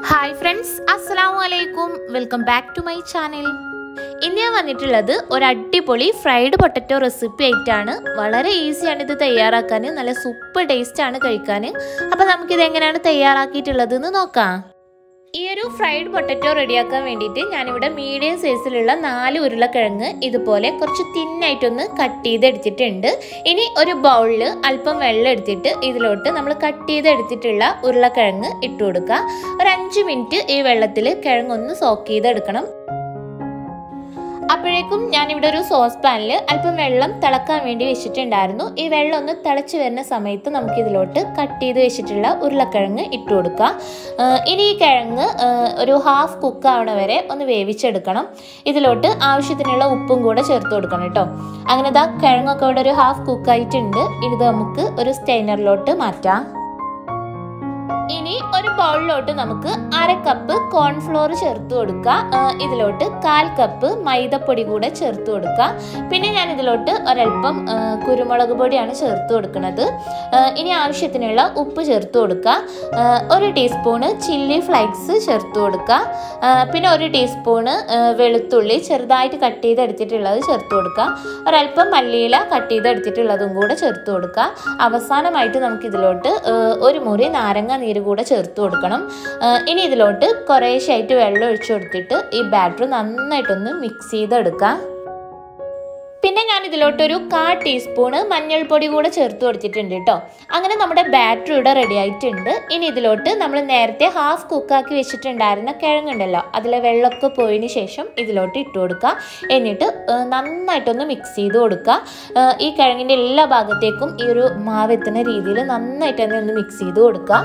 hi friends അസ്സലാമു അലൈക്കും welcome back to my channel ഇന്ന് ഞാൻ വന്നിട്ടുള്ളത് ഒരു അടിപൊളി ഫ്രൈഡ് പൊട്ടറ്റോ റെസിപ്പി ആയിട്ടാണ് വളരെ ഈസിയാണ് ഇത് തയ്യാറാക്കാൻ നല്ല സൂപ്പർ ടേസ്റ്റ് ആണ് കഴിക്കാൻ അപ്പോൾ നമുക്കിത് എങ്ങനെയാണ് തയ്യാറാക്കിയിട്ടുള്ളത് എന്ന് നോക്കാം ഈ ഒരു ഫ്രൈഡ് പൊട്ടറ്റോ റെഡിയാക്കാൻ വേണ്ടിയിട്ട് ഞാനിവിടെ മീഡിയം സൈസിലുള്ള നാല് ഉരുളക്കിഴങ്ങ് ഇതുപോലെ കുറച്ച് തിന്നായിട്ടൊന്ന് കട്ട് ചെയ്തെടുത്തിട്ടുണ്ട് ഇനി ഒരു ബൗളിൽ അല്പം വെള്ളം എടുത്തിട്ട് ഇതിലോട്ട് നമ്മൾ കട്ട് ചെയ്തെടുത്തിട്ടുള്ള ഉരുളക്കിഴങ്ങ് ഇട്ട് കൊടുക്കുക ഒരു അഞ്ച് മിനിറ്റ് ഈ വെള്ളത്തിൽ കിഴങ്ങൊന്ന് സോക്ക് ചെയ്തെടുക്കണം അപ്പോഴേക്കും ഞാനിവിടെ ഒരു സോസ് പാനിൽ അല്പം വെള്ളം തിളക്കാൻ വേണ്ടി വെച്ചിട്ടുണ്ടായിരുന്നു ഈ വെള്ളം ഒന്ന് തിളച്ച് വരുന്ന സമയത്ത് നമുക്കിതിലോട്ട് കട്ട് ചെയ്ത് വെച്ചിട്ടുള്ള ഉരുളക്കിഴങ്ങ് ഇട്ട് കൊടുക്കാം ഇനി ഈ കിഴങ്ങ് ഒരു ഹാഫ് കുക്ക് ആവണ വരെ ഒന്ന് വേവിച്ചെടുക്കണം ഇതിലോട്ട് ആവശ്യത്തിനുള്ള ഉപ്പും കൂടെ ചേർത്ത് കൊടുക്കണം കേട്ടോ അങ്ങനെ ഇതാ കിഴങ്ങൊക്കെ ഇവിടെ ഒരു ഹാഫ് കുക്കായിട്ടുണ്ട് ഇനി ഇത് നമുക്ക് ഒരു സ്റ്റെയിനറിലോട്ട് മാറ്റാം ഇനി ഒരു ബൗളിലോട്ട് നമുക്ക് അര കപ്പ് കോൺഫ്ലോർ ചേർത്ത് കൊടുക്കുക ഇതിലോട്ട് കാൽ കപ്പ് മൈദപ്പൊടി കൂടെ ചേർത്ത് കൊടുക്കുക പിന്നെ ഞാൻ ഇതിലോട്ട് ഒരല്പം കുരുമുളക് പൊടിയാണ് ചേർത്ത് കൊടുക്കുന്നത് ഇനി ആവശ്യത്തിനുള്ള ഉപ്പ് ചേർത്ത് കൊടുക്കുക ഒരു ടീസ്പൂണ് ചില്ലി ഫ്ലൈക്സ് ചേർത്ത് കൊടുക്കുക പിന്നെ ഒരു ടീസ്പൂണ് വെളുത്തുള്ളി ചെറുതായിട്ട് കട്ട് ചെയ്തെടുത്തിട്ടുള്ളത് ചേർത്ത് കൊടുക്കുക ഒരല്പം മല്ലിയില കട്ട് ചെയ്തെടുത്തിട്ടുള്ളതും കൂടെ ചേർത്ത് കൊടുക്കുക അവസാനമായിട്ട് നമുക്കിതിലോട്ട് ഒരു മുറി നാരങ്ങ നീര് കൂടെ ചേർത്ത് കൊടുക്കണം ഇനി ഇതിലോട്ട് കുറേശ്ശായിട്ട് വെള്ളം ഒഴിച്ചു കൊടുത്തിട്ട് ഈ ബാറ്റർ നന്നായിട്ടൊന്ന് മിക്സ് ചെയ്തെടുക്കാം പിന്നെ ഞാൻ ഇതിലോട്ടൊരു കാ ടീസ്പൂണ് മഞ്ഞൾപ്പൊടി കൂടെ ചേർത്ത് കൊടുത്തിട്ടുണ്ട് കേട്ടോ അങ്ങനെ നമ്മുടെ ബാറ്റർ ഇവിടെ റെഡി ആയിട്ടുണ്ട് ഇനി ഇതിലോട്ട് നമ്മൾ നേരത്തെ ഹാഫ് കുക്കാക്കി വെച്ചിട്ടുണ്ടായിരുന്ന കിഴങ്ങുണ്ടല്ലോ അതിലെ വെള്ളമൊക്കെ പോയതിന് ശേഷം ഇതിലോട്ട് ഇട്ട് കൊടുക്കുക എന്നിട്ട് നന്നായിട്ടൊന്ന് മിക്സ് ചെയ്ത് കൊടുക്കുക ഈ കിഴങ്ങിൻ്റെ എല്ലാ ഭാഗത്തേക്കും ഈ ഒരു മാവ് എത്തുന്ന രീതിയിൽ നന്നായിട്ട് തന്നെ ഒന്ന് മിക്സ് ചെയ്ത് കൊടുക്കുക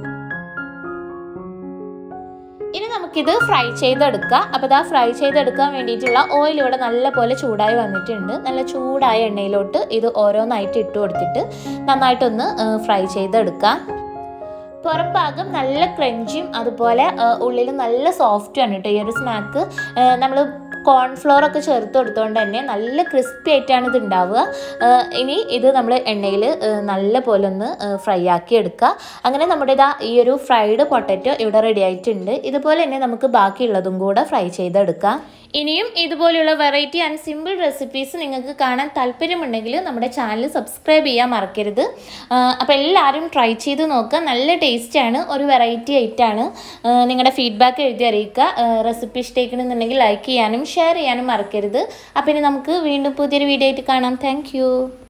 ഇനി നമുക്കിത് ഫ്രൈ ചെയ്തെടുക്കാം അപ്പോൾ ഇതാ ഫ്രൈ ചെയ്തെടുക്കാൻ വേണ്ടിയിട്ടുള്ള ഓയിൽ ഇവിടെ നല്ല പോലെ ചൂടായി വന്നിട്ടുണ്ട് നല്ല ചൂടായ എണ്ണയിലോട്ട് ഇത് ഓരോന്നായിട്ട് ഇട്ട് കൊടുത്തിട്ട് നന്നായിട്ടൊന്ന് ഫ്രൈ ചെയ്തെടുക്കാം പുറം ഭാഗം നല്ല ക്രഞ്ചിയും അതുപോലെ ഉള്ളിൽ നല്ല സോഫ്റ്റുമാണ് കേട്ടോ ഈ ഒരു സ്നാക്ക് നമ്മൾ കോൺഫ്ലോർ ഒക്കെ ചേർത്ത് കൊടുത്തുകൊണ്ട് തന്നെ നല്ല ക്രിസ്പി ആയിട്ടാണ് ഇത് ഉണ്ടാവുക ഇനി ഇത് നമ്മൾ എണ്ണയിൽ നല്ല പോലെ ഒന്ന് ഫ്രൈ ആക്കി എടുക്കുക അങ്ങനെ നമ്മുടെ ഇതാ ഈ ഒരു ഫ്രൈഡ് പൊട്ടറ്റോ ഇവിടെ റെഡി ആയിട്ടുണ്ട് ഇതുപോലെ തന്നെ നമുക്ക് ബാക്കിയുള്ളതും കൂടെ ഫ്രൈ ചെയ്തെടുക്കാം ഇനിയും ഇതുപോലെയുള്ള വെറൈറ്റി ആൻഡ് സിമ്പിൾ റെസിപ്പീസ് നിങ്ങൾക്ക് കാണാൻ താല്പര്യമുണ്ടെങ്കിൽ നമ്മുടെ ചാനൽ സബ്സ്ക്രൈബ് ചെയ്യാൻ മറക്കരുത് അപ്പോൾ എല്ലാവരും ട്രൈ ചെയ്ത് നോക്കുക നല്ല ടേസ്റ്റാണ് ഒരു വെറൈറ്റി ആയിട്ടാണ് നിങ്ങളുടെ ഫീഡ്ബാക്ക് എഴുതി അറിയിക്കുക റെസിപ്പി ഇഷ്ടമാക്കണമെന്നുണ്ടെങ്കിൽ ലൈക്ക് ചെയ്യാനും ഷെയർ ചെയ്യാനും മറക്കരുത് അപ്പോൾ ഇനി നമുക്ക് വീണ്ടും പുതിയൊരു വീഡിയോ ആയിട്ട് കാണാം താങ്ക്